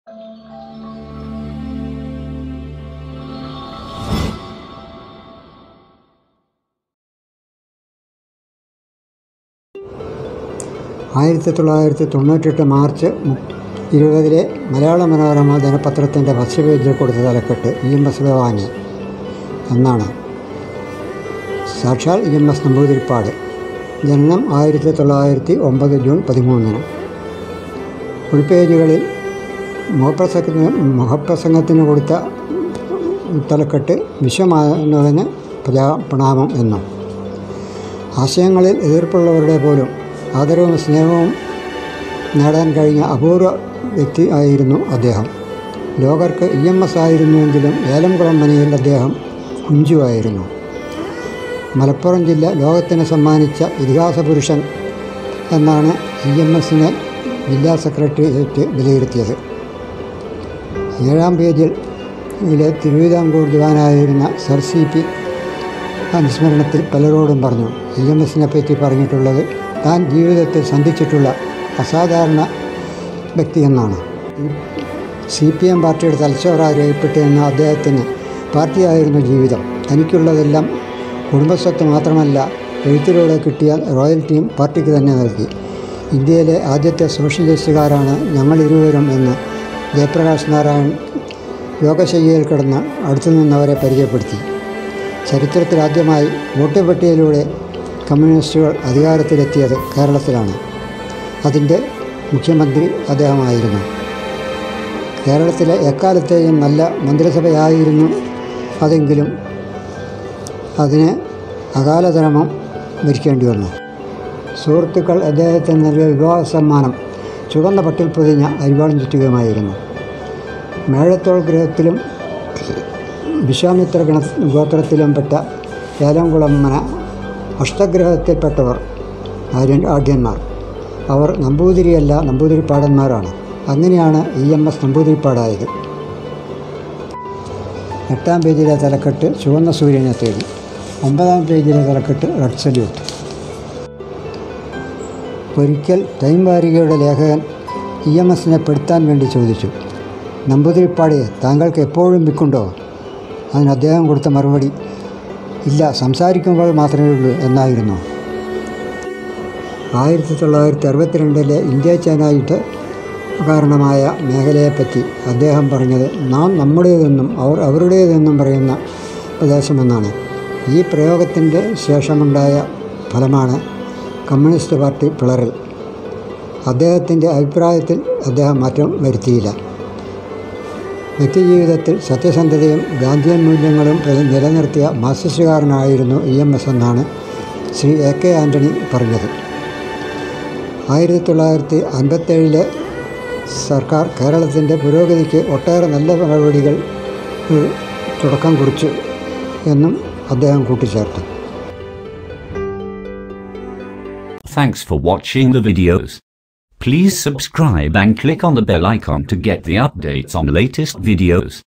ആയിരത്തി തൊള്ളായിരത്തി തൊണ്ണൂറ്റെട്ട് മാർച്ച് മു- ഇരുപതിലെ മലയാള മനോരമ ദിനപത്രത്തിൻ്റെ ഫസ്റ്റ് പേജിൽ കൊടുത്ത തലക്കെട്ട് ഇ എം എസ് ഭവാനി എന്നാണ് സാക്ഷാൽ ഇ എം എസ് നമ്പൂതിരിപ്പാട് ജനനം ആയിരത്തി തൊള്ളായിരത്തി ഒമ്പത് ജൂൺ പതിമൂന്നിന് ഉൾപേജുകളിൽ മുഖപ്രസംഗത്തിന് മുഖപ്രസംഗത്തിന് കൊടുത്ത തലക്കെട്ട് വിശ്വമാനവന് പ്രജാ പ്രണാമം എന്നും ആശയങ്ങളിൽ എതിർപ്പുള്ളവരുടെ പോലും ആദരവും സ്നേഹവും നേടാൻ കഴിഞ്ഞ അപൂർവ വ്യക്തി ആയിരുന്നു അദ്ദേഹം ലോകർക്ക് ഇ എം എസ് ആയിരുന്നുവെങ്കിലും ഏലംകുളം മനയിൽ അദ്ദേഹം കുഞ്ചുവായിരുന്നു മലപ്പുറം ജില്ല ലോകത്തിന് സമ്മാനിച്ച ഇതിഹാസ പുരുഷൻ എന്നാണ് ഇ എം എസിനെ ജില്ലാ സെക്രട്ടേറിയറ്റ് വിലയിരുത്തിയത് ഏഴാം പേജിൽ ഇതിലെ തിരുവിതാംകൂർ ദിവാനായിരുന്ന സർ സി പി അനുസ്മരണത്തിൽ പലരോടും പറഞ്ഞു ഇ എം എസിനെ പറ്റി പറഞ്ഞിട്ടുള്ളത് താൻ ജീവിതത്തിൽ സന്ധിച്ചിട്ടുള്ള അസാധാരണ വ്യക്തിയെന്നാണ് സി പി എം പാർട്ടിയുടെ തലച്ചോറാരയപ്പെട്ടിരുന്ന അദ്ദേഹത്തിന് പാർട്ടിയായിരുന്നു ജീവിതം തനിക്കുള്ളതെല്ലാം കുടുംബസ്വത്ത് മാത്രമല്ല എഴുത്തിലൂടെ കിട്ടിയ റോയൽറ്റിയും പാർട്ടിക്ക് തന്നെ നൽകി ഇന്ത്യയിലെ ആദ്യത്തെ സോഷ്യലിസ്റ്റുകാരാണ് ഞങ്ങൾ ഇരുവരും എന്ന് ജയപ്രകാശ് നാരായൺ യോഗശയ്യയിൽ കിടന്ന് അടുത്തു നിന്നവരെ പരിചയപ്പെടുത്തി ചരിത്രത്തിലാദ്യമായി വോട്ട് പട്ടികയിലൂടെ കമ്മ്യൂണിസ്റ്റുകൾ അധികാരത്തിലെത്തിയത് കേരളത്തിലാണ് അതിൻ്റെ മുഖ്യമന്ത്രി അദ്ദേഹമായിരുന്നു കേരളത്തിലെ എക്കാലത്തെയും നല്ല മന്ത്രിസഭയായിരുന്നു അതെങ്കിലും അതിന് അകാലധർമ്മം ഭരിക്കേണ്ടി വന്നു സുഹൃത്തുക്കൾ അദ്ദേഹത്തിന് നൽകിയ വിവാഹ സമ്മാനം ചുവന്ന പട്ടിൽ പൊതിഞ്ഞ അരിവാളും ചുറ്റുകയുമായിരുന്നു മേഴത്തോൾ ഗ്രഹത്തിലും വിശ്വാമിത്ര ഗണ ഗോത്രത്തിലും പെട്ട ഏലംകുളമ്മന അഷ്ടഗ്രഹത്തിൽപ്പെട്ടവർ ആര്യൻ ആഢ്യന്മാർ അവർ നമ്പൂതിരിയല്ല നമ്പൂതിരിപ്പാടന്മാരാണ് അങ്ങനെയാണ് ഇ എം എസ് നമ്പൂതിരിപ്പാടായത് എട്ടാം പേജിലെ തലക്കെട്ട് ചുവന്ന സൂര്യനെ തേടി ഒമ്പതാം പേജിലെ തലക്കെട്ട് റെഡ് സല്യൂട്ട് ഒരിക്കൽ ടൈം വാരികയുടെ ലേഖകൻ ഇ എം എസിനെ പെടുത്താൻ വേണ്ടി ചോദിച്ചു നമ്പൂതിരിപ്പാടിയെ താങ്കൾക്ക് എപ്പോഴും വിൽക്കുണ്ടോ അതിന് അദ്ദേഹം കൊടുത്ത മറുപടി ഇല്ല സംസാരിക്കുമ്പോൾ മാത്രമേ ഉള്ളൂ എന്നായിരുന്നു ആയിരത്തി തൊള്ളായിരത്തി അറുപത്തിരണ്ടിലെ ഇന്ത്യ ചൈന യുദ്ധ കാരണമായ മേഖലയെപ്പറ്റി അദ്ദേഹം പറഞ്ഞത് നാം നമ്മുടേതെന്നും അവർ അവരുടേതെന്നും പറയുന്ന പ്രദേശമെന്നാണ് ഈ പ്രയോഗത്തിൻ്റെ ശേഷമുണ്ടായ ഫലമാണ് കമ്മ്യൂണിസ്റ്റ് പാർട്ടി പിളറൽ അദ്ദേഹത്തിൻ്റെ അഭിപ്രായത്തിൽ അദ്ദേഹം മാറ്റം വരുത്തിയില്ല വ്യക്തിജീവിതത്തിൽ സത്യസന്ധതയും ഗാന്ധിയൻ മൂല്യങ്ങളും പ്ര- നിലനിർത്തിയ മാർസിസ്റ്റുകാരനായിരുന്നു ഇ എം എസ് എന്നാണ് ശ്രീ എ കെ ആൻ്റണി പറഞ്ഞത് ആയിരത്തി തൊള്ളായിരത്തി അൻപത്തേഴിലെ സർക്കാർ കേരളത്തിൻ്റെ പുരോഗതിക്ക് ഒട്ടേറെ നല്ല നടപടികൾ ഏഹ്, തുടക്കം കുറിച്ചു എന്നും അദ്ദേഹം കൂട്ടിച്ചേർത്തു Thanks for watching the videos. Please subscribe and click on the bell icon to get the updates on latest videos.